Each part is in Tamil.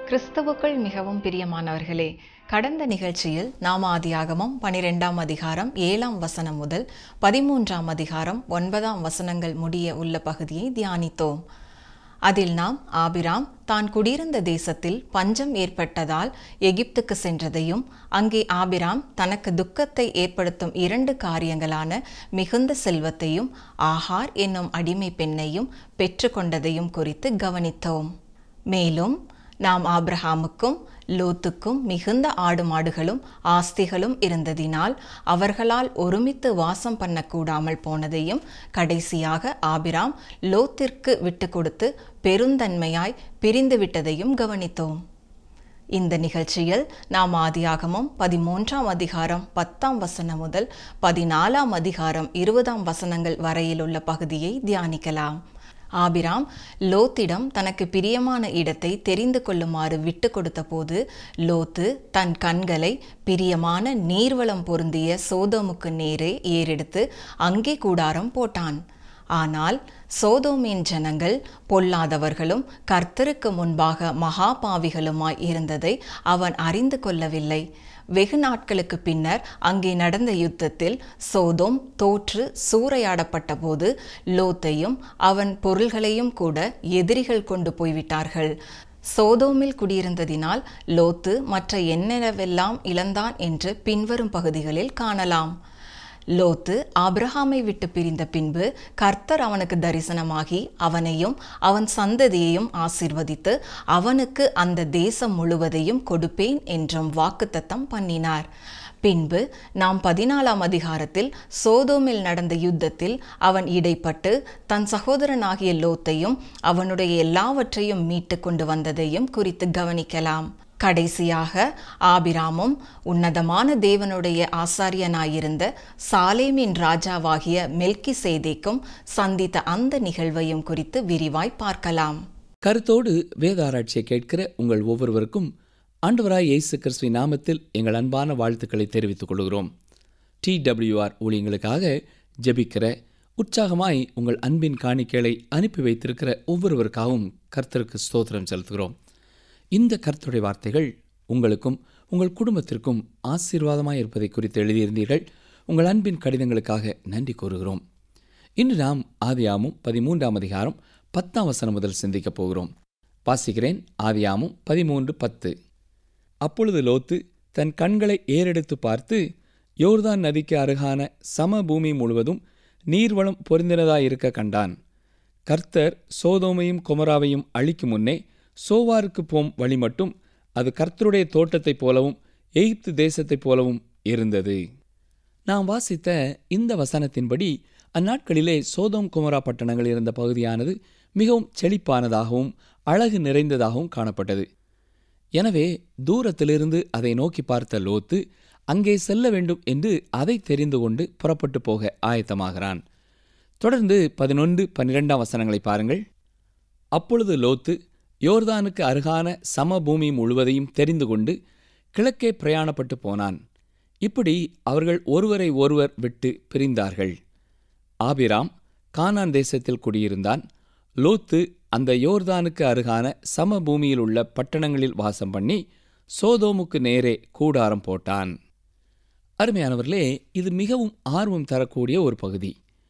கிறிஸ்துவுக்குள் மிகவும் பிரியமானவர்களே கடந்த நிகழ்ச்சியில் நாம் ஆதியாகமம் பனிரெண்டாம் அதிகாரம் ஏழாம் வசனம் முதல் பதிமூன்றாம் அதிகாரம் ஒன்பதாம் வசனங்கள் முடிய உள்ள பகுதியை தியானித்தோம் அதில் நாம் ஆபிராம் தான் குடியிருந்த தேசத்தில் பஞ்சம் ஏற்பட்டதால் எகிப்துக்கு சென்றதையும் அங்கே ஆபிராம் தனக்கு துக்கத்தை ஏற்படுத்தும் இரண்டு காரியங்களான மிகுந்த செல்வத்தையும் ஆகார் என்னும் அடிமை பெண்ணையும் பெற்றுக்கொண்டதையும் குறித்து கவனித்தோம் மேலும் நாம் ஆபிரஹாமுக்கும் லோத்துக்கும் மிகுந்த ஆடு மாடுகளும் ஆஸ்திகளும் இருந்ததினால் அவர்களால் ஒருமித்து வாசம் பண்ணக்கூடாமல் போனதையும் கடைசியாக ஆபிராம் லோத்திற்கு விட்டு கொடுத்து பெருந்தன்மையாய் பிரிந்து விட்டதையும் கவனித்தோம் இந்த நிகழ்ச்சியில் நாம் ஆதியாகமம் பதிமூன்றாம் அதிகாரம் பத்தாம் வசனம் முதல் பதினாலாம் அதிகாரம் இருபதாம் வசனங்கள் வரையிலுள்ள பகுதியை தியானிக்கலாம் ஆபிராம் லோத்திடம் தனக்கு பிரியமான இடத்தை தெரிந்து கொள்ளுமாறு விட்டு கொடுத்த போது லோத்து தன் கண்களை பிரியமான நீர்வளம் பொருந்திய சோதோமுக்கு நேரே ஏறெடுத்து அங்கே கூடாரம் போட்டான் ஆனால் சோதோமின் ஜனங்கள் பொல்லாதவர்களும் கர்த்தருக்கு முன்பாக மகாபாவிகளுமாய் இருந்ததை அவன் அறிந்து கொள்ளவில்லை வெகு நாட்களுக்கு பின்னர் அங்கே நடந்த யுத்தத்தில் சோதோம் தோற்று சூறையாடப்பட்ட போது லோத்தையும் அவன் பொருள்களையும் கூட எதிரிகள் கொண்டு போய்விட்டார்கள் சோதோமில் குடியிருந்ததினால் லோத்து மற்ற என்னென்னவெல்லாம் இழந்தான் என்று பின்வரும் பகுதிகளில் காணலாம் லோத்து ஆபிரஹாமை விட்டு பிரிந்த பின்பு கர்த்தர் அவனுக்கு தரிசனமாகி அவனையும் அவன் சந்ததியையும் ஆசிர்வதித்து அவனுக்கு அந்த தேசம் முழுவதையும் கொடுப்பேன் என்றும் வாக்குத்தத்தம் பண்ணினார் பின்பு நாம் பதினாலாம் அதிகாரத்தில் சோதோமில் நடந்த யுத்தத்தில் அவன் இடைப்பட்டு தன் சகோதரனாகிய லோத்தையும் அவனுடைய எல்லாவற்றையும் மீட்டு கொண்டு வந்ததையும் குறித்து கவனிக்கலாம் கடைசியாக ஆபிராமும் உன்னதமான தேவனுடைய ஆசாரியனாயிருந்த சாலேமின் ராஜாவாகிய மெல்கி சேதேக்கும் சந்தித்த அந்த நிகழ்வையும் குறித்து விரிவாய் பார்க்கலாம் கருத்தோடு வேத ஆராய்ச்சியை கேட்கிற உங்கள் ஒவ்வொருவருக்கும் ஆண்டவராய் இயேசு கிறிஸ்துவின் நாமத்தில் எங்கள் அன்பான வாழ்த்துக்களை தெரிவித்துக் கொள்கிறோம் டிடபிள்யூஆர் ஊழியங்களுக்காக ஜெபிக்கிற உற்சாகமாய் உங்கள் அன்பின் காணிக்கைகளை அனுப்பி வைத்திருக்கிற ஒவ்வொருவருக்காகவும் கர்த்தருக்கு ஸ்தோத்திரம் செலுத்துகிறோம் இந்த கர்த்தருடைய வார்த்தைகள் உங்களுக்கும் உங்கள் குடும்பத்திற்கும் ஆசீர்வாதமாய் இருப்பதை குறித்து எழுதியிருந்தீர்கள் உங்கள் அன்பின் கடிதங்களுக்காக நன்றி கூறுகிறோம் இன்று நாம் ஆதியாமும் பதிமூன்றாம் அதிகாரம் பத்தாம் வசனம் முதல் சிந்திக்கப் போகிறோம் வாசிக்கிறேன் ஆதியாமும் பதிமூன்று பத்து அப்பொழுது லோத்து தன் கண்களை ஏறெடுத்து பார்த்து யோர்தான் நதிக்கு அருகான சமபூமி முழுவதும் நீர்வளம் பொருந்தினதாயிருக்க கண்டான் கர்த்தர் சோதோமையும் குமராவையும் அழிக்கும் முன்னே சோவாருக்கு போம் வழி மட்டும் அது கர்த்தருடைய தோட்டத்தைப் போலவும் எகிப்து தேசத்தைப் போலவும் இருந்தது நாம் வாசித்த இந்த வசனத்தின்படி அந்நாட்களிலே சோதோம் குமரா பட்டணங்கள் இருந்த பகுதியானது மிகவும் செழிப்பானதாகவும் அழகு நிறைந்ததாகவும் காணப்பட்டது எனவே தூரத்திலிருந்து அதை நோக்கி பார்த்த லோத்து அங்கே செல்ல வேண்டும் என்று அதை தெரிந்து கொண்டு புறப்பட்டு போக ஆயத்தமாகிறான் தொடர்ந்து பதினொன்று பன்னிரெண்டாம் வசனங்களை பாருங்கள் அப்பொழுது லோத்து யோர்தானுக்கு அருகான சமபூமி முழுவதையும் தெரிந்து கொண்டு கிழக்கே பிரயாணப்பட்டு போனான் இப்படி அவர்கள் ஒருவரை ஒருவர் விட்டு பிரிந்தார்கள் ஆபிராம் கானான் தேசத்தில் குடியிருந்தான் லோத்து அந்த யோர்தானுக்கு அருகான சமபூமியில் உள்ள பட்டணங்களில் வாசம் பண்ணி சோதோமுக்கு நேரே கூடாரம் போட்டான் அருமையானவர்களே இது மிகவும் ஆர்வம் தரக்கூடிய ஒரு பகுதி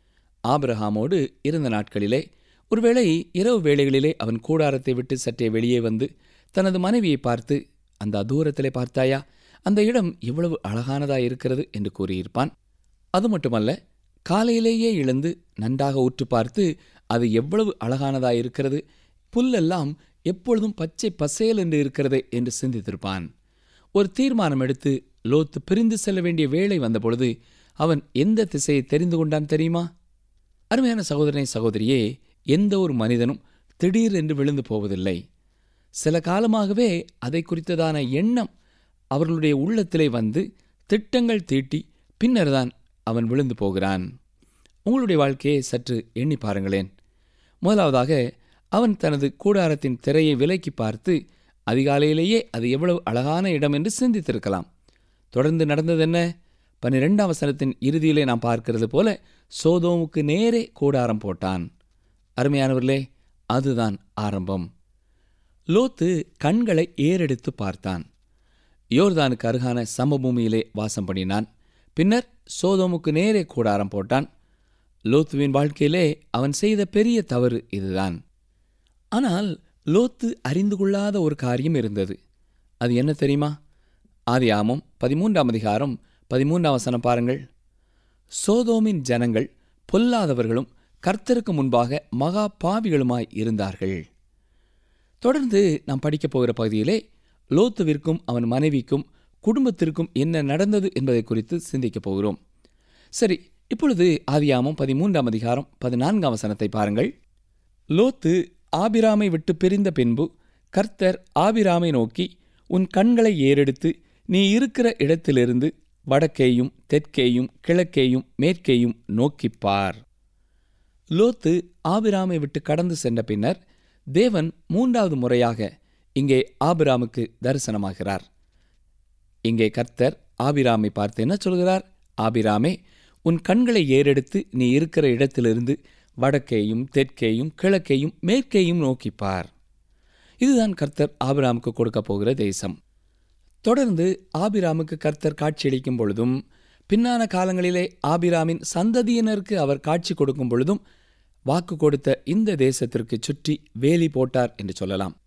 ஆபிரஹாமோடு இருந்த நாட்களிலே ஒருவேளை இரவு வேளைகளிலே அவன் கூடாரத்தை விட்டு சற்றே வெளியே வந்து தனது மனைவியை பார்த்து அந்த தூரத்திலே பார்த்தாயா அந்த இடம் எவ்வளவு அழகானதா இருக்கிறது என்று கூறியிருப்பான் அது மட்டுமல்ல காலையிலேயே எழுந்து நன்றாக உற்று பார்த்து அது எவ்வளவு அழகானதா இருக்கிறது புல்லெல்லாம் எப்பொழுதும் பச்சை பசேல் என்று இருக்கிறதே என்று சிந்தித்திருப்பான் ஒரு தீர்மானம் எடுத்து லோத்து பிரிந்து செல்ல வேண்டிய வேளை வந்தபொழுது அவன் எந்த திசையை தெரிந்து கொண்டான் தெரியுமா அருமையான சகோதரனை சகோதரியே எந்த ஒரு மனிதனும் திடீர் என்று விழுந்து போவதில்லை சில காலமாகவே அதை குறித்ததான எண்ணம் அவர்களுடைய உள்ளத்திலே வந்து திட்டங்கள் தீட்டி பின்னர்தான் அவன் விழுந்து போகிறான் உங்களுடைய வாழ்க்கையை சற்று எண்ணி பாருங்களேன் முதலாவதாக அவன் தனது கூடாரத்தின் திரையை விலக்கி பார்த்து அதிகாலையிலேயே அது எவ்வளவு அழகான இடம் என்று சிந்தித்திருக்கலாம் தொடர்ந்து நடந்தது என்ன பன்னிரெண்டாம் வசனத்தின் இறுதியிலே நாம் பார்க்கிறது போல சோதோமுக்கு நேரே கூடாரம் போட்டான் அருமையானவர்களே அதுதான் ஆரம்பம் லோத்து கண்களை ஏறெடுத்து பார்த்தான் யோர்தானுக்கு அருகான சமபூமியிலே வாசம் பண்ணினான் பின்னர் சோதோமுக்கு நேரே கூடாரம் போட்டான் லோத்துவின் வாழ்க்கையிலே அவன் செய்த பெரிய தவறு இதுதான் ஆனால் லோத்து அறிந்து கொள்ளாத ஒரு காரியம் இருந்தது அது என்ன தெரியுமா ஆதியாமம் பதிமூன்றாம் அதிகாரம் பதிமூன்றாம் வசனம் பாருங்கள் சோதோமின் ஜனங்கள் பொல்லாதவர்களும் கர்த்தருக்கு முன்பாக மகா பாவிகளுமாய் இருந்தார்கள் தொடர்ந்து நாம் படிக்கப் போகிற பகுதியிலே லோத்துவிற்கும் அவன் மனைவிக்கும் குடும்பத்திற்கும் என்ன நடந்தது என்பதை குறித்து சிந்திக்கப் போகிறோம் சரி இப்பொழுது ஆதியாமம் பதிமூன்றாம் அதிகாரம் பதினான்காம் வசனத்தை பாருங்கள் லோத்து ஆபிராமை விட்டு பிரிந்த பின்பு கர்த்தர் ஆபிராமை நோக்கி உன் கண்களை ஏறெடுத்து நீ இருக்கிற இடத்திலிருந்து வடக்கேயும் தெற்கேயும் கிழக்கேயும் மேற்கேயும் நோக்கிப் பார் லோத்து ஆபிராமை விட்டு கடந்து சென்ற பின்னர் தேவன் மூன்றாவது முறையாக இங்கே ஆபிராமுக்கு தரிசனமாகிறார் இங்கே கர்த்தர் ஆபிராமை பார்த்து என்ன சொல்கிறார் ஆபிராமே உன் கண்களை ஏறெடுத்து நீ இருக்கிற இடத்திலிருந்து வடக்கேயும் தெற்கேயும் கிழக்கேயும் மேற்கேயும் நோக்கிப் பார் இதுதான் கர்த்தர் ஆபிராமுக்கு கொடுக்க போகிற தேசம் தொடர்ந்து ஆபிராமுக்கு கர்த்தர் காட்சியளிக்கும் பொழுதும் பின்னான காலங்களிலே ஆபிராமின் சந்ததியினருக்கு அவர் காட்சி கொடுக்கும் பொழுதும் வாக்கு கொடுத்த இந்த தேசத்திற்கு சுற்றி வேலி போட்டார் என்று சொல்லலாம்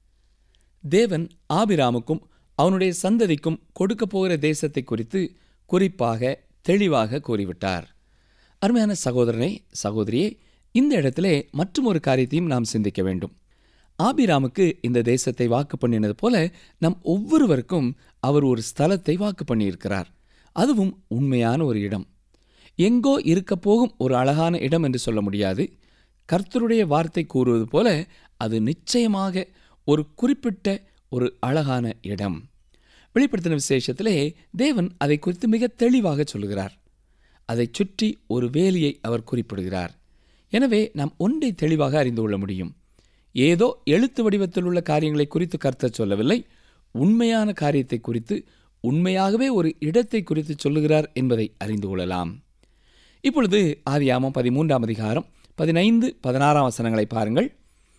தேவன் ஆபிராமுக்கும் அவனுடைய சந்ததிக்கும் கொடுக்க போகிற தேசத்தை குறித்து குறிப்பாக தெளிவாக கூறிவிட்டார் அருமையான சகோதரனே சகோதரியே இந்த இடத்திலே மற்றும் ஒரு காரியத்தையும் நாம் சிந்திக்க வேண்டும் ஆபிராமுக்கு இந்த தேசத்தை வாக்கு பண்ணினது போல நம் ஒவ்வொருவருக்கும் அவர் ஒரு ஸ்தலத்தை வாக்கு பண்ணியிருக்கிறார் அதுவும் உண்மையான ஒரு இடம் எங்கோ இருக்கப் போகும் ஒரு அழகான இடம் என்று சொல்ல முடியாது கர்த்தருடைய வார்த்தை கூறுவது போல அது நிச்சயமாக ஒரு குறிப்பிட்ட ஒரு அழகான இடம் வெளிப்படுத்தின விசேஷத்திலே தேவன் அதை குறித்து மிக தெளிவாக சொல்கிறார் அதைச் சுற்றி ஒரு வேலியை அவர் குறிப்பிடுகிறார் எனவே நாம் ஒன்றை தெளிவாக அறிந்து கொள்ள முடியும் ஏதோ எழுத்து வடிவத்தில் உள்ள காரியங்களை குறித்து கர்த்தர் சொல்லவில்லை உண்மையான காரியத்தை குறித்து உண்மையாகவே ஒரு இடத்தை குறித்து சொல்லுகிறார் என்பதை அறிந்து கொள்ளலாம் இப்பொழுது ஆதியாமம் பதிமூன்றாம் அதிகாரம் பதினைந்து பதினாறாம் வசனங்களை பாருங்கள்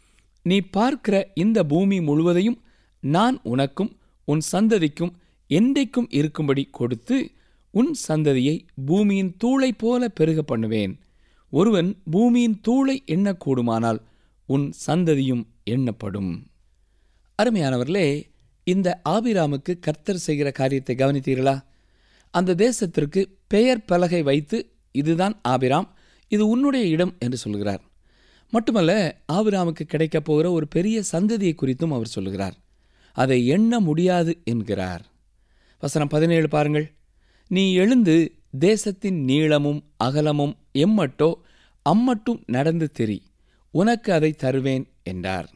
நீ பார்க்கிற இந்த பூமி முழுவதையும் நான் உனக்கும் உன் சந்ததிக்கும் என்றைக்கும் இருக்கும்படி கொடுத்து உன் சந்ததியை பூமியின் தூளை போல பெருக பண்ணுவேன் ஒருவன் பூமியின் தூளை எண்ணக்கூடுமானால் உன் சந்ததியும் எண்ணப்படும் அருமையானவர்களே இந்த ஆபிராமுக்கு கர்த்தர் செய்கிற காரியத்தை கவனித்தீர்களா அந்த தேசத்திற்கு பெயர் பலகை வைத்து இதுதான் ஆபிராம் இது உன்னுடைய இடம் என்று சொல்கிறார் மட்டுமல்ல ஆபிராமுக்கு கிடைக்கப் போகிற ஒரு பெரிய சந்ததியை குறித்தும் அவர் சொல்லுகிறார் அதை எண்ண முடியாது என்கிறார் வசனம் பதினேழு பாருங்கள் நீ எழுந்து தேசத்தின் நீளமும் அகலமும் எம்மட்டோ அம்மட்டும் நடந்து திரி உனக்கு அதை தருவேன் என்றார்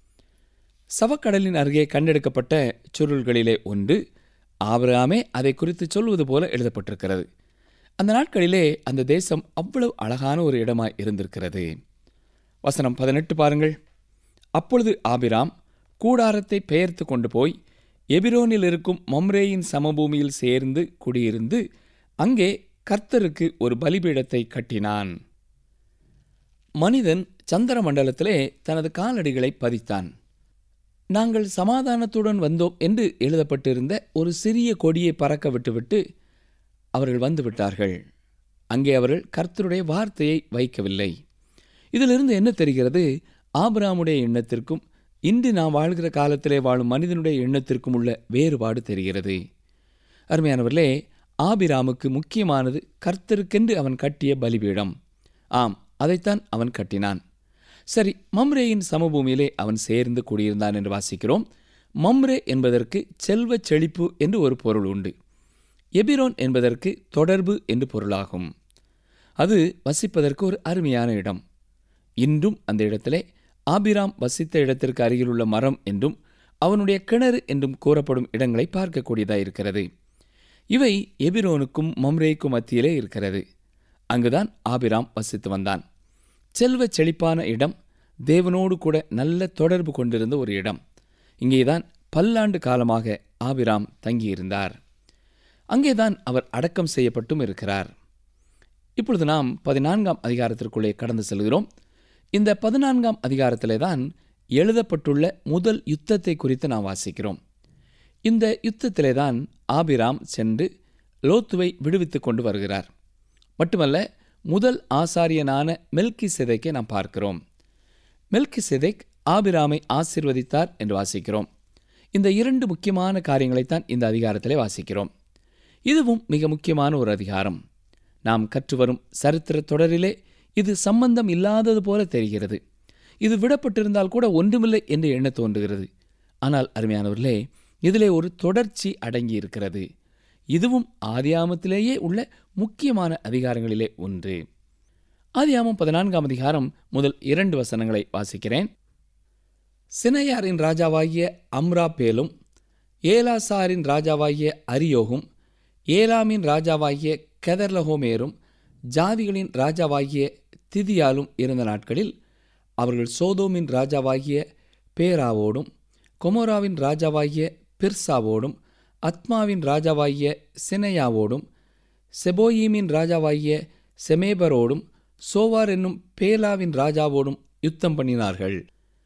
சவக்கடலின் அருகே கண்டெடுக்கப்பட்ட சுருள்களிலே ஒன்று ஆபிரகாமே அதை குறித்து சொல்வது போல எழுதப்பட்டிருக்கிறது அந்த நாட்களிலே அந்த தேசம் அவ்வளவு அழகான ஒரு இடமாய் இருந்திருக்கிறது வசனம் பதினெட்டு பாருங்கள் அப்பொழுது ஆபிராம் கூடாரத்தை பெயர்த்து கொண்டு போய் எபிரோனில் இருக்கும் மம்ரேயின் சமபூமியில் சேர்ந்து குடியிருந்து அங்கே கர்த்தருக்கு ஒரு பலிபீடத்தை கட்டினான் மனிதன் சந்திர மண்டலத்திலே தனது காலடிகளை பதித்தான் நாங்கள் சமாதானத்துடன் வந்தோம் என்று எழுதப்பட்டிருந்த ஒரு சிறிய கொடியை பறக்க விட்டுவிட்டு அவர்கள் வந்து விட்டார்கள் அங்கே அவர்கள் கர்த்தருடைய வார்த்தையை வைக்கவில்லை இதிலிருந்து என்ன தெரிகிறது ஆபிராமுடைய எண்ணத்திற்கும் இன்று நாம் வாழ்கிற காலத்திலே வாழும் மனிதனுடைய எண்ணத்திற்கும் உள்ள வேறுபாடு தெரிகிறது அருமையானவர்களே ஆபிராமுக்கு முக்கியமானது கர்த்தருக்கென்று அவன் கட்டிய பலிபீடம் ஆம் அதைத்தான் அவன் கட்டினான் சரி மம்ரேயின் சமபூமியிலே அவன் சேர்ந்து குடியிருந்தான் என்று வாசிக்கிறோம் மம்ரே என்பதற்கு செல்வச் செழிப்பு என்று ஒரு பொருள் உண்டு எபிரோன் என்பதற்கு தொடர்பு என்று பொருளாகும் அது வசிப்பதற்கு ஒரு அருமையான இடம் இன்றும் அந்த இடத்திலே ஆபிராம் வசித்த இடத்திற்கு அருகிலுள்ள மரம் என்றும் அவனுடைய கிணறு என்றும் கூறப்படும் இடங்களை பார்க்கக்கூடியதாக இருக்கிறது இவை எபிரோனுக்கும் மம்ரேக்கும் மத்தியிலே இருக்கிறது அங்குதான் ஆபிராம் வசித்து வந்தான் செல்வச் செழிப்பான இடம் தேவனோடு கூட நல்ல தொடர்பு கொண்டிருந்த ஒரு இடம் இங்கேதான் பல்லாண்டு காலமாக ஆபிராம் தங்கியிருந்தார் அங்கேதான் அவர் அடக்கம் செய்யப்பட்டும் இருக்கிறார் இப்பொழுது நாம் பதினான்காம் அதிகாரத்திற்குள்ளே கடந்து செல்கிறோம் இந்த பதினான்காம் அதிகாரத்திலே தான் எழுதப்பட்டுள்ள முதல் யுத்தத்தை குறித்து நாம் வாசிக்கிறோம் இந்த யுத்தத்திலே தான் ஆபிராம் சென்று லோத்துவை விடுவித்துக் கொண்டு வருகிறார் மட்டுமல்ல முதல் ஆசாரியனான மெல்கி சிதைக்கை நாம் பார்க்கிறோம் மெல்கி சிதைக் ஆபிராமை ஆசிர்வதித்தார் என்று வாசிக்கிறோம் இந்த இரண்டு முக்கியமான காரியங்களைத்தான் இந்த அதிகாரத்திலே வாசிக்கிறோம் இதுவும் மிக முக்கியமான ஒரு அதிகாரம் நாம் கற்றுவரும் சரித்திர தொடரிலே இது சம்பந்தம் இல்லாதது போல தெரிகிறது இது விடப்பட்டிருந்தால் கூட ஒன்றுமில்லை என்று எண்ண தோன்றுகிறது ஆனால் அருமையானவர்களே இதிலே ஒரு தொடர்ச்சி அடங்கி இருக்கிறது இதுவும் ஆதியாமத்திலேயே உள்ள முக்கியமான அதிகாரங்களிலே ஒன்று ஆதியாமம் பதினான்காம் அதிகாரம் முதல் இரண்டு வசனங்களை வாசிக்கிறேன் சினையாரின் ராஜாவாகிய அம்ராபேலும் ஏலாசாரின் ராஜாவாகிய அரியோகும் ஏலாமின் ராஜாவாகிய கெதர்லஹோமேரும் ஜாதிகளின் ராஜாவாகிய திதியாலும் இருந்த நாட்களில் அவர்கள் சோதோமின் ராஜாவாகிய பேராவோடும் கொமோராவின் ராஜாவாகிய பிர்சாவோடும் அத்மாவின் ராஜாவாகிய சினையாவோடும் செபோயீமின் ராஜாவாகிய செமேபரோடும் சோவார் என்னும் பேலாவின் ராஜாவோடும் யுத்தம் பண்ணினார்கள்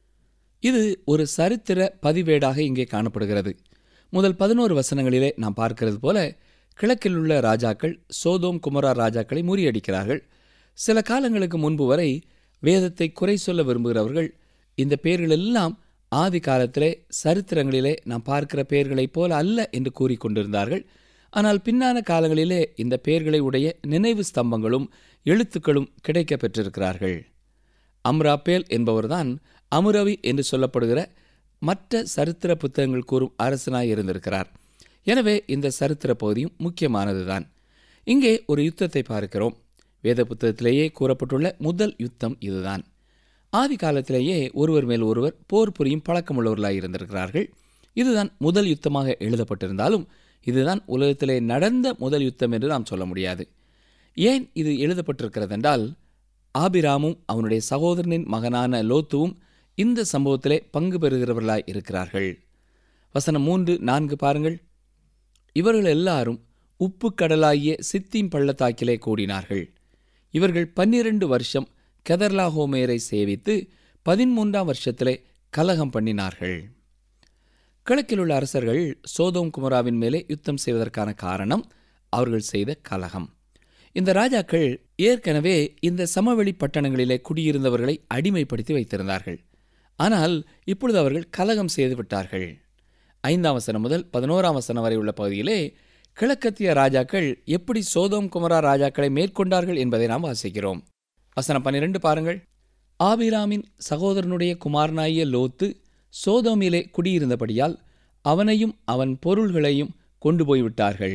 இது ஒரு சரித்திர பதிவேடாக இங்கே காணப்படுகிறது முதல் பதினோரு வசனங்களிலே நாம் பார்க்கிறது போல கிழக்கில் உள்ள ராஜாக்கள் சோதோம் குமரா ராஜாக்களை முறியடிக்கிறார்கள் சில காலங்களுக்கு முன்பு வரை வேதத்தை குறை சொல்ல விரும்புகிறவர்கள் இந்த பெயர்கள் எல்லாம் ஆதி காலத்திலே சரித்திரங்களிலே நாம் பார்க்கிற பெயர்களைப் போல அல்ல என்று கூறிக்கொண்டிருந்தார்கள் ஆனால் பின்னான காலங்களிலே இந்த பெயர்களை உடைய நினைவு ஸ்தம்பங்களும் எழுத்துக்களும் கிடைக்க பெற்றிருக்கிறார்கள் அம்ராபேல் என்பவர்தான் அமுரவி என்று சொல்லப்படுகிற மற்ற சரித்திர புத்தகங்கள் கூறும் அரசனாய் இருந்திருக்கிறார் எனவே இந்த சரித்திர பகுதியும் முக்கியமானதுதான் இங்கே ஒரு யுத்தத்தை பார்க்கிறோம் வேத புத்தகத்திலேயே கூறப்பட்டுள்ள முதல் யுத்தம் இதுதான் ஆதி காலத்திலேயே ஒருவர் மேல் ஒருவர் போர் புரியும் பழக்கமுள்ளவர்களாய் இருந்திருக்கிறார்கள் இதுதான் முதல் யுத்தமாக எழுதப்பட்டிருந்தாலும் இதுதான் உலகத்திலே நடந்த முதல் யுத்தம் என்று நாம் சொல்ல முடியாது ஏன் இது எழுதப்பட்டிருக்கிறது என்றால் ஆபிராமும் அவனுடைய சகோதரனின் மகனான லோத்துவும் இந்த சம்பவத்திலே பங்கு பெறுகிறவர்களாய் இருக்கிறார்கள் வசனம் மூன்று நான்கு பாருங்கள் இவர்கள் எல்லாரும் உப்பு கடலாகிய சித்தீம் பள்ளத்தாக்கிலே கூடினார்கள் இவர்கள் பன்னிரண்டு வருஷம் கெதர்லாஹோமேரை சேவித்து பதிமூன்றாம் வருஷத்திலே கலகம் பண்ணினார்கள் கிழக்கில் உள்ள அரசர்கள் சோதோம் குமராவின் மேலே யுத்தம் செய்வதற்கான காரணம் அவர்கள் செய்த கலகம் இந்த ராஜாக்கள் ஏற்கனவே இந்த சமவெளி பட்டணங்களிலே குடியிருந்தவர்களை அடிமைப்படுத்தி வைத்திருந்தார்கள் ஆனால் இப்பொழுது அவர்கள் கலகம் செய்து விட்டார்கள் ஐந்தாம் வசனம் முதல் பதினோராம் வசனம் வரை உள்ள பகுதியிலே கிழக்கத்திய ராஜாக்கள் எப்படி சோதோம் குமரா ராஜாக்களை மேற்கொண்டார்கள் என்பதை நாம் வாசிக்கிறோம் வசனம் பன்னிரண்டு பாருங்கள் ஆபிராமின் சகோதரனுடைய குமாரனாகிய லோத்து சோதோமிலே குடியிருந்தபடியால் அவனையும் அவன் பொருள்களையும் கொண்டு போய்விட்டார்கள்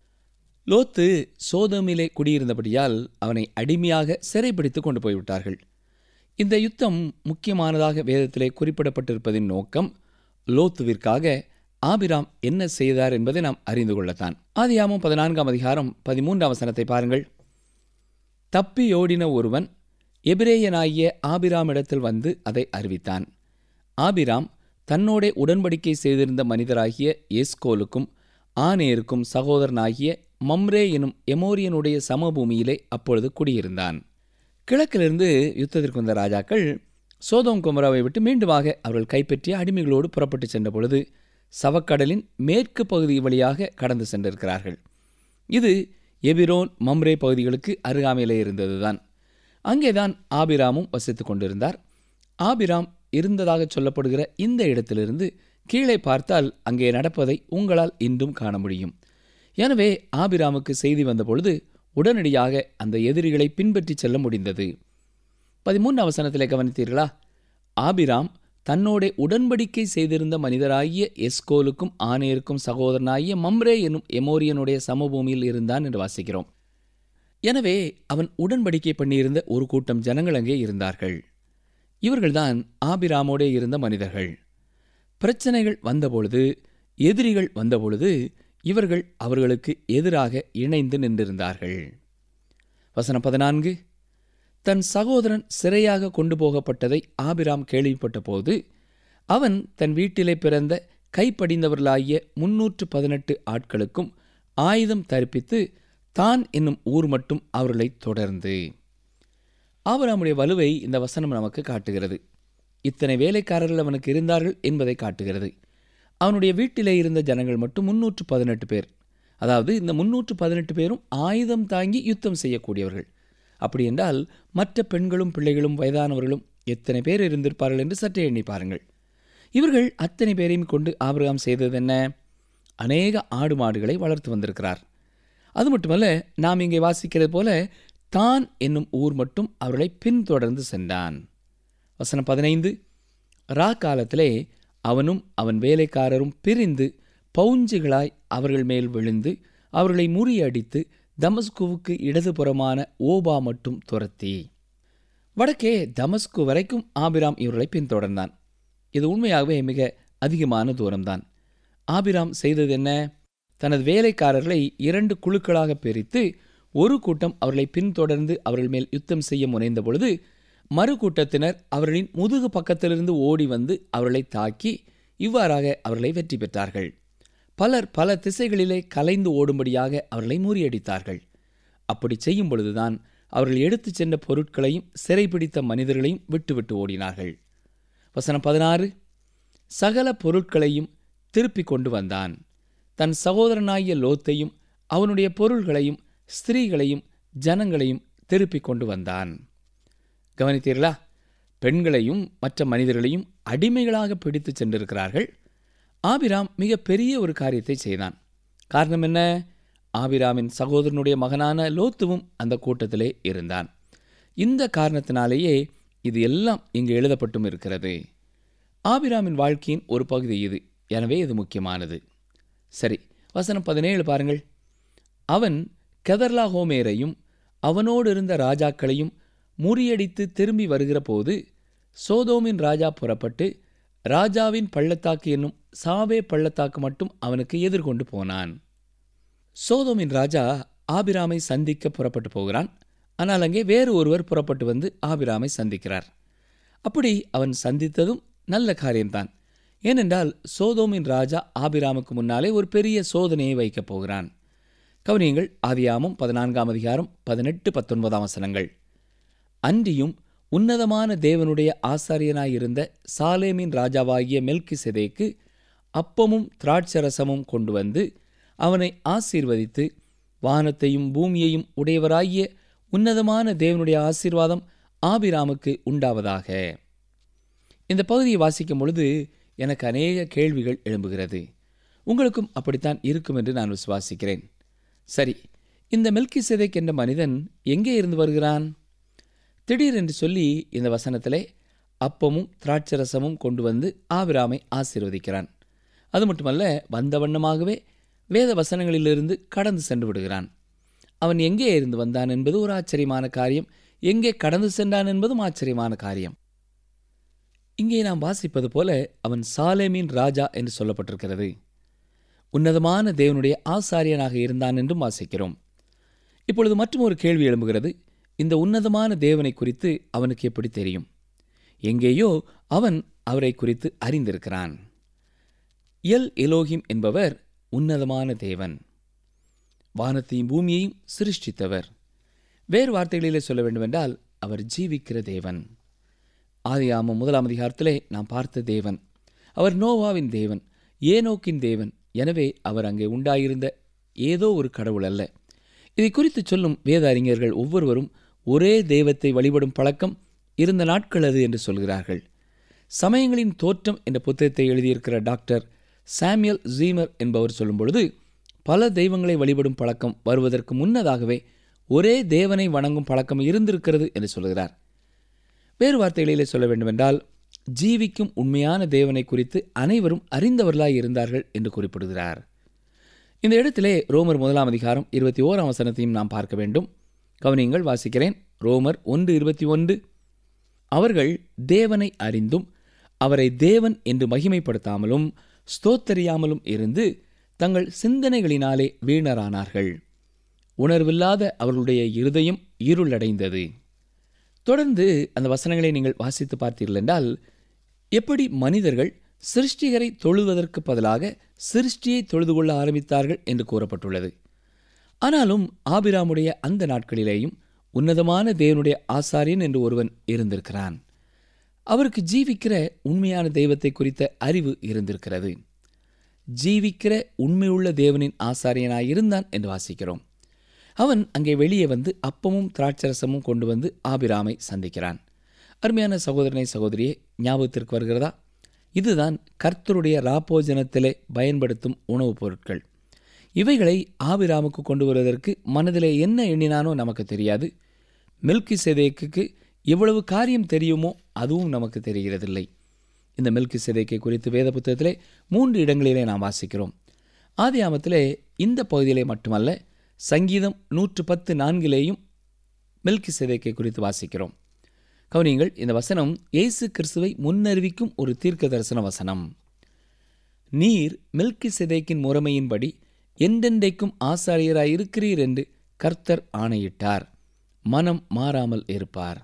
லோத்து சோதோமிலே குடியிருந்தபடியால் அவனை அடிமையாக சிறைப்பிடித்து கொண்டு போய்விட்டார்கள் இந்த யுத்தம் முக்கியமானதாக வேதத்திலே குறிப்பிடப்பட்டிருப்பதின் நோக்கம் லோத்துவிற்காக ஆபிராம் என்ன செய்தார் என்பதை நாம் அறிந்து கொள்ளத்தான் ஆதியாமம் பதினான்காம் அதிகாரம் பதிமூன்றாம் வசனத்தை பாருங்கள் தப்பியோடின ஒருவன் எபிரேயனாகிய ஆபிராமிடத்தில் வந்து அதை அறிவித்தான் ஆபிராம் தன்னோடே உடன்படிக்கை செய்திருந்த மனிதராகிய எஸ்கோலுக்கும் ஆனேருக்கும் சகோதரனாகிய மம்ரே எனும் எமோரியனுடைய சமபூமியிலே அப்பொழுது குடியிருந்தான் கிழக்கிலிருந்து யுத்தத்திற்கு வந்த ராஜாக்கள் சோதோம் குமராவை விட்டு மீண்டுமாக அவர்கள் கைப்பற்றிய அடிமைகளோடு புறப்பட்டு சென்ற பொழுது சவக்கடலின் மேற்கு பகுதி வழியாக கடந்து சென்றிருக்கிறார்கள் இது எபிரோன் மம்ரே பகுதிகளுக்கு அருகாமையிலே இருந்ததுதான் அங்கேதான் ஆபிராமும் வசித்துக் கொண்டிருந்தார் ஆபிராம் இருந்ததாக சொல்லப்படுகிற இந்த இடத்திலிருந்து கீழே பார்த்தால் அங்கே நடப்பதை உங்களால் இன்றும் காண முடியும் எனவே ஆபிராமுக்கு செய்தி வந்தபொழுது உடனடியாக அந்த எதிரிகளை பின்பற்றி செல்ல முடிந்தது பதிமூன்று அவசனத்திலே கவனித்தீர்களா ஆபிராம் தன்னோட உடன்படிக்கை செய்திருந்த மனிதராகிய எஸ்கோலுக்கும் ஆனேருக்கும் சகோதரனாகிய மம்ரே என்னும் எமோரியனுடைய சமபூமியில் இருந்தான் என்று வாசிக்கிறோம் எனவே அவன் உடன்படிக்கை பண்ணியிருந்த ஒரு கூட்டம் ஜனங்கள் அங்கே இருந்தார்கள் இவர்கள்தான் ஆபிராமோடே இருந்த மனிதர்கள் பிரச்சனைகள் வந்தபொழுது எதிரிகள் வந்தபொழுது இவர்கள் அவர்களுக்கு எதிராக இணைந்து நின்றிருந்தார்கள் வசனம் பதினான்கு தன் சகோதரன் சிறையாக கொண்டு போகப்பட்டதை ஆபிராம் கேள்விப்பட்ட போது அவன் தன் வீட்டிலே பிறந்த கைப்படிந்தவர்களாகிய முன்னூற்று பதினெட்டு ஆட்களுக்கும் ஆயுதம் தரிப்பித்து தான் என்னும் ஊர் மட்டும் அவர்களை தொடர்ந்து ஆபிராமுடைய வலுவை இந்த வசனம் நமக்கு காட்டுகிறது இத்தனை வேலைக்காரர்கள் அவனுக்கு இருந்தார்கள் என்பதை காட்டுகிறது அவனுடைய வீட்டிலே இருந்த ஜனங்கள் மட்டும் முன்னூற்று பதினெட்டு பேர் அதாவது இந்த முன்னூற்று பதினெட்டு பேரும் ஆயுதம் தாங்கி யுத்தம் செய்யக்கூடியவர்கள் அப்படி என்றால் மற்ற பெண்களும் பிள்ளைகளும் வயதானவர்களும் எத்தனை பேர் இருந்திருப்பார்கள் என்று சற்றே எண்ணி பாருங்கள் இவர்கள் அத்தனை பேரையும் கொண்டு ஆபிரகாம் செய்தது என்ன அநேக ஆடு மாடுகளை வளர்த்து வந்திருக்கிறார் அது மட்டுமல்ல நாம் இங்கே வாசிக்கிறது போல தான் என்னும் ஊர் மட்டும் அவர்களை பின்தொடர்ந்து சென்றான் வசனம் பதினைந்து ரா காலத்திலே அவனும் அவன் வேலைக்காரரும் பிரிந்து பவுஞ்சுகளாய் அவர்கள் மேல் விழுந்து அவர்களை முறியடித்து தமஸ்குவுக்கு இடதுபுறமான ஓபா மட்டும் துரத்தி வடக்கே தமஸ்கு வரைக்கும் ஆபிராம் இவர்களை பின்தொடர்ந்தான் இது உண்மையாகவே மிக அதிகமான தூரம்தான் ஆபிராம் செய்தது என்ன தனது வேலைக்காரர்களை இரண்டு குழுக்களாக பிரித்து ஒரு கூட்டம் அவர்களை பின்தொடர்ந்து அவர்கள் மேல் யுத்தம் செய்ய முனைந்த பொழுது மறு கூட்டத்தினர் அவர்களின் முதுகு பக்கத்திலிருந்து ஓடி வந்து அவர்களை தாக்கி இவ்வாறாக அவர்களை வெற்றி பெற்றார்கள் பலர் பல திசைகளிலே கலைந்து ஓடும்படியாக அவர்களை முறியடித்தார்கள் அப்படி செய்யும் பொழுதுதான் அவர்கள் எடுத்துச் சென்ற பொருட்களையும் சிறைபிடித்த மனிதர்களையும் விட்டுவிட்டு ஓடினார்கள் வசனம் பதினாறு சகல பொருட்களையும் திருப்பிக் கொண்டு வந்தான் தன் சகோதரனாகிய லோத்தையும் அவனுடைய பொருள்களையும் ஸ்திரீகளையும் ஜனங்களையும் திருப்பிக் கொண்டு வந்தான் கவனித்தீர்களா பெண்களையும் மற்ற மனிதர்களையும் அடிமைகளாக பிடித்து சென்றிருக்கிறார்கள் ஆபிராம் மிக பெரிய ஒரு காரியத்தை செய்தான் காரணம் என்ன ஆபிராமின் சகோதரனுடைய மகனான லோத்துவும் அந்த கூட்டத்திலே இருந்தான் இந்த காரணத்தினாலேயே இது எல்லாம் இங்கு எழுதப்பட்டும் இருக்கிறது ஆபிராமின் வாழ்க்கையின் ஒரு பகுதி இது எனவே இது முக்கியமானது சரி வசனம் பதினேழு பாருங்கள் அவன் கெதர்லா ஹோமேரையும் அவனோடு இருந்த ராஜாக்களையும் முறியடித்து திரும்பி வருகிற போது சோதோமின் ராஜா புறப்பட்டு ராஜாவின் பள்ளத்தாக்கு என்னும் சாவே பள்ளத்தாக்கு மட்டும் அவனுக்கு எதிர்கொண்டு போனான் சோதோமின் ராஜா ஆபிராமை சந்திக்க புறப்பட்டு போகிறான் ஆனால் அங்கே வேறு ஒருவர் புறப்பட்டு வந்து ஆபிராமை சந்திக்கிறார் அப்படி அவன் சந்தித்ததும் நல்ல காரியம்தான் ஏனென்றால் சோதோமின் ராஜா ஆபிராமுக்கு முன்னாலே ஒரு பெரிய சோதனையை வைக்கப் போகிறான் கவனியங்கள் ஆதியாமம் பதினான்காம் அதிகாரம் பதினெட்டு பத்தொன்பதாம் வசனங்கள் அன்றியும் உன்னதமான தேவனுடைய ஆசாரியனாயிருந்த சாலேமின் ராஜாவாகிய மெல்கி செதேக்கு அப்பமும் திராட்சரசமும் கொண்டு வந்து அவனை ஆசீர்வதித்து வானத்தையும் பூமியையும் உடையவராகிய உன்னதமான தேவனுடைய ஆசீர்வாதம் ஆபிராமுக்கு உண்டாவதாக இந்த பகுதியை வாசிக்கும் பொழுது எனக்கு அநேக கேள்விகள் எழும்புகிறது உங்களுக்கும் அப்படித்தான் இருக்கும் என்று நான் விசுவாசிக்கிறேன் சரி இந்த மெல்கி செதைக் என்ற மனிதன் எங்கே இருந்து வருகிறான் திடீரென்று சொல்லி இந்த வசனத்திலே அப்பமும் திராட்சரசமும் கொண்டு வந்து ஆபிராமை ஆசீர்வதிக்கிறான் அது மட்டுமல்ல வந்த வண்ணமாகவே வேத வசனங்களிலிருந்து கடந்து சென்று விடுகிறான் அவன் எங்கே இருந்து வந்தான் என்பது ஒரு ஆச்சரியமான காரியம் எங்கே கடந்து சென்றான் என்பதும் ஆச்சரியமான காரியம் இங்கே நாம் வாசிப்பது போல அவன் சாலேமின் ராஜா என்று சொல்லப்பட்டிருக்கிறது உன்னதமான தேவனுடைய ஆசாரியனாக இருந்தான் என்றும் வாசிக்கிறோம் இப்பொழுது மற்றும் ஒரு கேள்வி எழும்புகிறது இந்த உன்னதமான தேவனை குறித்து அவனுக்கு எப்படி தெரியும் எங்கேயோ அவன் அவரை குறித்து அறிந்திருக்கிறான் எல் எலோகிம் என்பவர் உன்னதமான தேவன் வானத்தையும் பூமியையும் சிருஷ்டித்தவர் வேறு வார்த்தைகளிலே சொல்ல வேண்டுமென்றால் அவர் ஜீவிக்கிற தேவன் ஆதியாமம் முதலாம் அதிகாரத்திலே நாம் பார்த்த தேவன் அவர் நோவாவின் தேவன் ஏனோக்கின் தேவன் எனவே அவர் அங்கே உண்டாயிருந்த ஏதோ ஒரு கடவுள் அல்ல இதை குறித்து சொல்லும் வேத அறிஞர்கள் ஒவ்வொருவரும் ஒரே தெய்வத்தை வழிபடும் பழக்கம் இருந்த நாட்கள் அது என்று சொல்கிறார்கள் சமயங்களின் தோற்றம் என்ற புத்தகத்தை எழுதியிருக்கிற டாக்டர் சாமியல் ஜீமர் என்பவர் சொல்லும் பொழுது பல தெய்வங்களை வழிபடும் பழக்கம் வருவதற்கு முன்னதாகவே ஒரே தேவனை வணங்கும் பழக்கம் இருந்திருக்கிறது என்று சொல்கிறார் வேறு வார்த்தைகளிலே சொல்ல வேண்டுமென்றால் ஜீவிக்கும் உண்மையான தேவனை குறித்து அனைவரும் அறிந்தவர்களாய் இருந்தார்கள் என்று குறிப்பிடுகிறார் இந்த இடத்திலே ரோமர் முதலாம் அதிகாரம் இருபத்தி ஓராம் வசனத்தையும் நாம் பார்க்க வேண்டும் கவனியங்கள் வாசிக்கிறேன் ரோமர் ஒன்று இருபத்தி ஒன்று அவர்கள் தேவனை அறிந்தும் அவரை தேவன் என்று மகிமைப்படுத்தாமலும் ஸ்தோத்தரியாமலும் இருந்து தங்கள் சிந்தனைகளினாலே வீணரானார்கள் உணர்வில்லாத அவர்களுடைய இருதயம் இருளடைந்தது தொடர்ந்து அந்த வசனங்களை நீங்கள் வாசித்து பார்த்தீர்கள் என்றால் எப்படி மனிதர்கள் சிருஷ்டிகரை தொழுவதற்கு பதிலாக சிருஷ்டியை தொழுது கொள்ள ஆரம்பித்தார்கள் என்று கூறப்பட்டுள்ளது ஆனாலும் ஆபிராமுடைய அந்த நாட்களிலேயும் உன்னதமான தேவனுடைய ஆசாரியன் என்று ஒருவன் இருந்திருக்கிறான் அவருக்கு ஜீவிக்கிற உண்மையான தெய்வத்தை குறித்த அறிவு இருந்திருக்கிறது ஜீவிக்கிற உண்மையுள்ள தேவனின் ஆசாரியனாய் இருந்தான் என்று வாசிக்கிறோம் அவன் அங்கே வெளியே வந்து அப்பமும் திராட்சரசமும் கொண்டு வந்து ஆபிராமை சந்திக்கிறான் அருமையான சகோதரனை சகோதரியே ஞாபகத்திற்கு வருகிறதா இதுதான் கர்த்தருடைய ராப்போஜனத்திலே பயன்படுத்தும் உணவுப் பொருட்கள் இவைகளை ஆபிராமுக்கு கொண்டு வருவதற்கு மனதிலே என்ன எண்ணினானோ நமக்கு தெரியாது மில்கி செதேக்கு எவ்வளவு காரியம் தெரியுமோ அதுவும் நமக்கு தெரிகிறதில்லை இந்த மில்கி செதேக்கை குறித்து வேத புத்தகத்திலே மூன்று இடங்களிலே நாம் வாசிக்கிறோம் ஆதியாமத்திலே இந்த பகுதியிலே மட்டுமல்ல சங்கீதம் நூற்று பத்து நான்கிலேயும் மில்கி செதேக்கை குறித்து வாசிக்கிறோம் கவனியங்கள் இந்த வசனம் இயேசு கிறிஸ்துவை முன்னறிவிக்கும் ஒரு தீர்க்க தரிசன வசனம் நீர் மில்கி செதேக்கின் முறைமையின்படி என்றென்றைக்கும் ஆசாரியராய் இருக்கிறீர் என்று கர்த்தர் ஆணையிட்டார் மனம் மாறாமல் இருப்பார்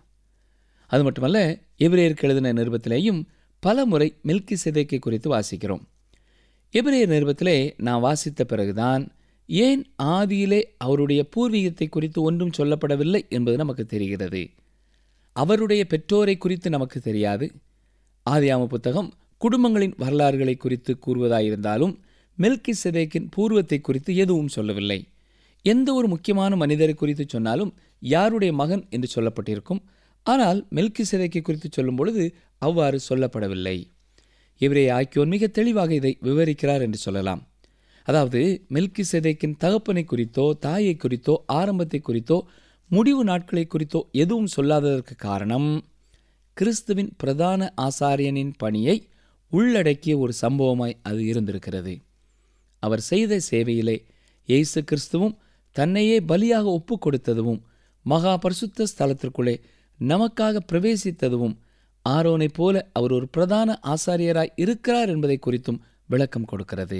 அது மட்டுமல்ல எபிரேயருக்கு எழுதின நிருபத்திலேயும் பல முறை மில்கி செதேக்கை குறித்து வாசிக்கிறோம் எபிரேயர் நிருபத்திலே நான் வாசித்த பிறகுதான் ஏன் ஆதியிலே அவருடைய பூர்வீகத்தை குறித்து ஒன்றும் சொல்லப்படவில்லை என்பது நமக்கு தெரிகிறது அவருடைய பெற்றோரை குறித்து நமக்கு தெரியாது ஆதியாம புத்தகம் குடும்பங்களின் வரலாறுகளை குறித்து கூறுவதாயிருந்தாலும் மெல்கி செதேக்கின் பூர்வத்தை குறித்து எதுவும் சொல்லவில்லை எந்த ஒரு முக்கியமான மனிதரை குறித்து சொன்னாலும் யாருடைய மகன் என்று சொல்லப்பட்டிருக்கும் ஆனால் மெல்கி செதேக்கை குறித்து சொல்லும் பொழுது அவ்வாறு சொல்லப்படவில்லை இவரே ஆக்கியோன் மிக தெளிவாக இதை விவரிக்கிறார் என்று சொல்லலாம் அதாவது மெல்கி செதேக்கின் தகப்பனை குறித்தோ தாயை குறித்தோ ஆரம்பத்தை குறித்தோ முடிவு நாட்களை குறித்தோ எதுவும் சொல்லாததற்கு காரணம் கிறிஸ்துவின் பிரதான ஆசாரியனின் பணியை உள்ளடக்கிய ஒரு சம்பவமாய் அது இருந்திருக்கிறது அவர் செய்த சேவையிலே இயேசு கிறிஸ்துவும் தன்னையே பலியாக ஒப்பு கொடுத்ததும் மகா பரிசுத்த ஸ்தலத்திற்குள்ளே நமக்காக பிரவேசித்ததும் ஆரோனைப் போல அவர் ஒரு பிரதான ஆசாரியராய் இருக்கிறார் என்பதை குறித்தும் விளக்கம் கொடுக்கிறது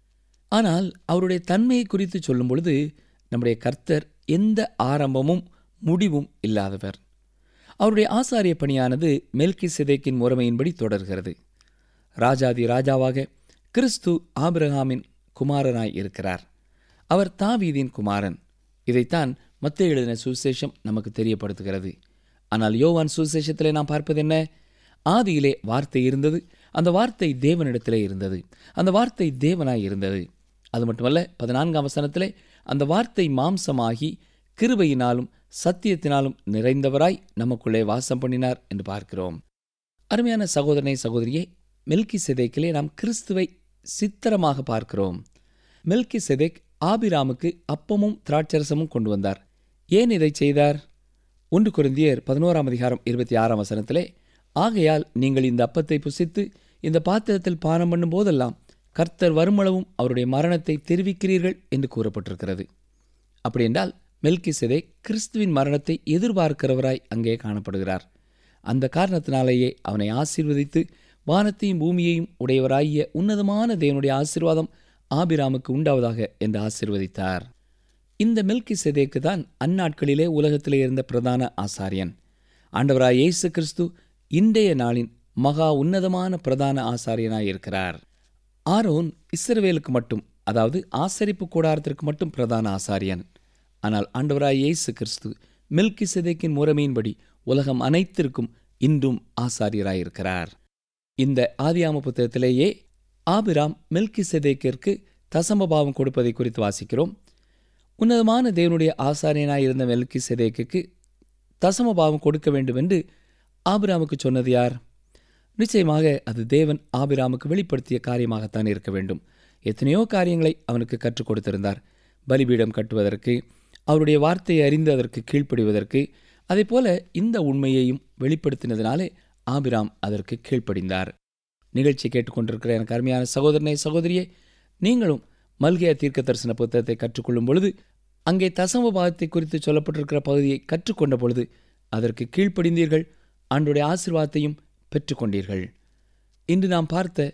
ஆனால் அவருடைய தன்மையை குறித்து சொல்லும் பொழுது நம்முடைய கர்த்தர் எந்த ஆரம்பமும் முடிவும் இல்லாதவர் அவருடைய ஆசாரிய பணியானது மெல்கி சிதைக்கின் முறைமையின்படி தொடர்கிறது ராஜாதி ராஜாவாக கிறிஸ்து ஆபிரகாமின் குமாரனாய் இருக்கிறார் அவர் தாவீதின் குமாரன் இதைத்தான் மத்திய எழுதின சுவிசேஷம் நமக்கு தெரியப்படுத்துகிறது ஆனால் யோவான் சுவிசேஷத்திலே நாம் பார்ப்பது என்ன ஆதியிலே வார்த்தை இருந்தது அந்த வார்த்தை தேவனிடத்திலே இருந்தது அந்த வார்த்தை தேவனாய் இருந்தது அது மட்டுமல்ல பதினான்காம் வசனத்திலே அந்த வார்த்தை மாம்சமாகி கிருபையினாலும் சத்தியத்தினாலும் நிறைந்தவராய் நமக்குள்ளே வாசம் பண்ணினார் என்று பார்க்கிறோம் அருமையான சகோதரனை சகோதரியே மெல்கி செதேக்கிலே நாம் கிறிஸ்துவை சித்திரமாக பார்க்கிறோம் மெல்கி செதேக் ஆபிராமுக்கு அப்பமும் திராட்சரசமும் கொண்டு வந்தார் ஏன் இதை செய்தார் ஒன்று குருந்தியர் பதினோராம் அதிகாரம் இருபத்தி ஆறாம் வசனத்திலே ஆகையால் நீங்கள் இந்த அப்பத்தை புசித்து இந்த பாத்திரத்தில் பானம் பண்ணும் போதெல்லாம் கர்த்தர் வருமளவும் அவருடைய மரணத்தை தெரிவிக்கிறீர்கள் என்று கூறப்பட்டிருக்கிறது அப்படி என்றால் மெல்கி செதே கிறிஸ்துவின் மரணத்தை எதிர்பார்க்கிறவராய் அங்கே காணப்படுகிறார் அந்த காரணத்தினாலேயே அவனை ஆசீர்வதித்து வானத்தையும் பூமியையும் உடையவராகிய உன்னதமான தேவனுடைய ஆசீர்வாதம் ஆபிராமுக்கு உண்டாவதாக என்று ஆசீர்வதித்தார் இந்த மெல்கி செதேக்கு தான் அந்நாட்களிலே உலகத்திலே இருந்த பிரதான ஆசாரியன் ஆண்டவராய் இயேசு கிறிஸ்து இன்றைய நாளின் மகா உன்னதமான பிரதான ஆசாரியனாய் இருக்கிறார் ஆரோன் இஸ்ரவேலுக்கு மட்டும் அதாவது ஆசரிப்பு கூடாரத்திற்கு மட்டும் பிரதான ஆசாரியன் ஆனால் ஆண்டவராய் இயேசு கிறிஸ்து மில்கி செதேக்கின் முறைமையின்படி உலகம் அனைத்திற்கும் இன்றும் ஆசாரியராயிருக்கிறார் இந்த ஆதியாம புத்தகத்திலேயே ஆபிராம் மில்கி செதேக்கிற்கு தசமபாவம் கொடுப்பதை குறித்து வாசிக்கிறோம் உன்னதமான தேவனுடைய ஆசாரியனாய் இருந்த மெல்கி செதேக்கு தசமபாவம் கொடுக்க வேண்டும் என்று ஆபிராமுக்கு சொன்னது யார் நிச்சயமாக அது தேவன் ஆபிராமுக்கு வெளிப்படுத்திய காரியமாகத்தான் இருக்க வேண்டும் எத்தனையோ காரியங்களை அவனுக்கு கற்றுக் கொடுத்திருந்தார் பலிபீடம் கட்டுவதற்கு அவருடைய வார்த்தையை அறிந்து அதற்கு கீழ்ப்படிவதற்கு அதே போல இந்த உண்மையையும் வெளிப்படுத்தினதினாலே ஆபிராம் அதற்கு கீழ்ப்படிந்தார் நிகழ்ச்சி கேட்டுக்கொண்டிருக்கிற எனக்கு அருமையான சகோதரனை சகோதரியே நீங்களும் மல்கியா தீர்க்க தரிசன புத்தகத்தை கற்றுக்கொள்ளும் பொழுது அங்கே தசம பாகத்தை குறித்து சொல்லப்பட்டிருக்கிற பகுதியை கற்றுக்கொண்ட பொழுது அதற்கு கீழ்ப்படிந்தீர்கள் ஆண்டுடைய ஆசிர்வாதத்தையும் பெற்றுக்கொண்டீர்கள் இன்று நாம் பார்த்த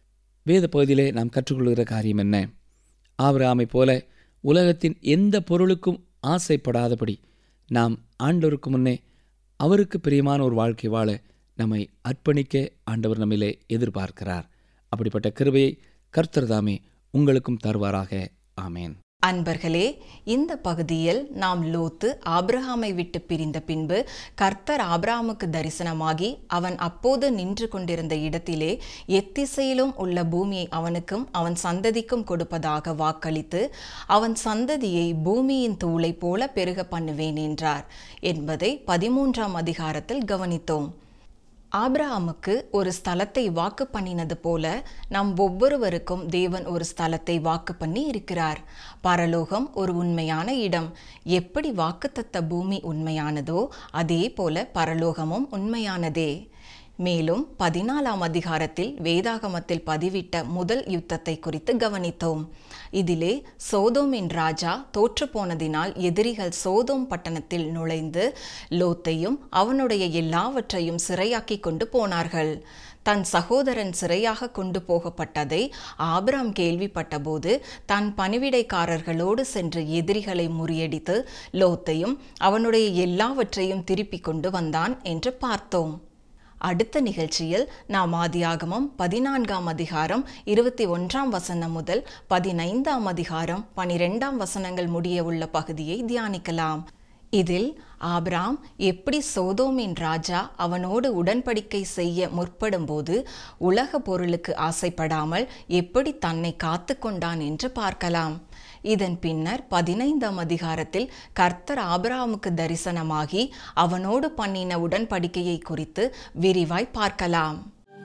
வேத பகுதியிலே நாம் கற்றுக்கொள்கிற காரியம் என்ன ஆபிரகாமை போல உலகத்தின் எந்த பொருளுக்கும் ஆசைப்படாதபடி நாம் ஆண்டவருக்கு முன்னே அவருக்கு பிரியமான ஒரு வாழ்க்கை வாழ நம்மை அர்ப்பணிக்க ஆண்டவர் நம்மிலே எதிர்பார்க்கிறார் அப்படிப்பட்ட கிருபையை கர்த்தர் தாமே உங்களுக்கும் தருவாராக ஆமேன் அன்பர்களே இந்த பகுதியில் நாம் லோத்து ஆபிரகாமை விட்டு பிரிந்த பின்பு கர்த்தர் ஆபிரகாமுக்கு தரிசனமாகி அவன் அப்போது நின்று கொண்டிருந்த இடத்திலே எத்திசையிலும் உள்ள பூமியை அவனுக்கும் அவன் சந்ததிக்கும் கொடுப்பதாக வாக்களித்து அவன் சந்ததியை பூமியின் தூளை போல பெருக பண்ணுவேன் என்றார் என்பதை பதிமூன்றாம் அதிகாரத்தில் கவனித்தோம் ஆபிரகாமுக்கு ஒரு ஸ்தலத்தை வாக்கு பண்ணினது போல நம் ஒவ்வொருவருக்கும் தேவன் ஒரு ஸ்தலத்தை வாக்கு பண்ணி இருக்கிறார் பரலோகம் ஒரு உண்மையான இடம் எப்படி வாக்குத்தத்த பூமி உண்மையானதோ அதே போல பரலோகமும் உண்மையானதே மேலும் பதினாலாம் அதிகாரத்தில் வேதாகமத்தில் பதிவிட்ட முதல் யுத்தத்தை குறித்து கவனித்தோம் இதிலே சோதோமின் ராஜா தோற்றுப்போனதினால் எதிரிகள் சோதோம் பட்டணத்தில் நுழைந்து லோத்தையும் அவனுடைய எல்லாவற்றையும் சிறையாக்கி கொண்டு போனார்கள் தன் சகோதரன் சிறையாக கொண்டு போகப்பட்டதை ஆபிராம் கேள்விப்பட்டபோது தன் பணிவிடைக்காரர்களோடு சென்று எதிரிகளை முறியடித்து லோத்தையும் அவனுடைய எல்லாவற்றையும் திருப்பிக் கொண்டு வந்தான் என்று பார்த்தோம் அடுத்த நிகழ்ச்சியில் நாம் ஆதியாகமம் பதினான்காம் அதிகாரம் இருபத்தி ஒன்றாம் வசனம் முதல் பதினைந்தாம் அதிகாரம் பனிரெண்டாம் வசனங்கள் முடிய உள்ள பகுதியை தியானிக்கலாம் இதில் ஆபிராம் எப்படி சோதோமின் ராஜா அவனோடு உடன்படிக்கை செய்ய முற்படும்போது உலக பொருளுக்கு ஆசைப்படாமல் எப்படி தன்னை காத்து கொண்டான் என்று பார்க்கலாம் இதன் பின்னர் பதினைந்தாம் அதிகாரத்தில் கர்த்தர் ஆபிரகாமுக்கு தரிசனமாகி அவனோடு பண்ணின உடன்படிக்கையை குறித்து விரிவாய் பார்க்கலாம்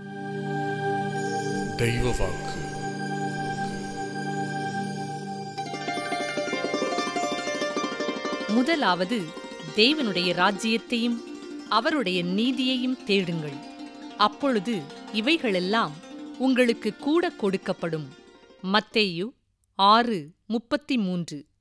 தெய்வ வாக்கு முதலாவது தேவனுடைய ராஜ்யத்தையும் அவருடைய நீதியையும் தேடுங்கள் அப்பொழுது இவைகளெல்லாம் உங்களுக்கு கூட கொடுக்கப்படும் மத்தேயு ஆறு முப்பத்தி மூன்று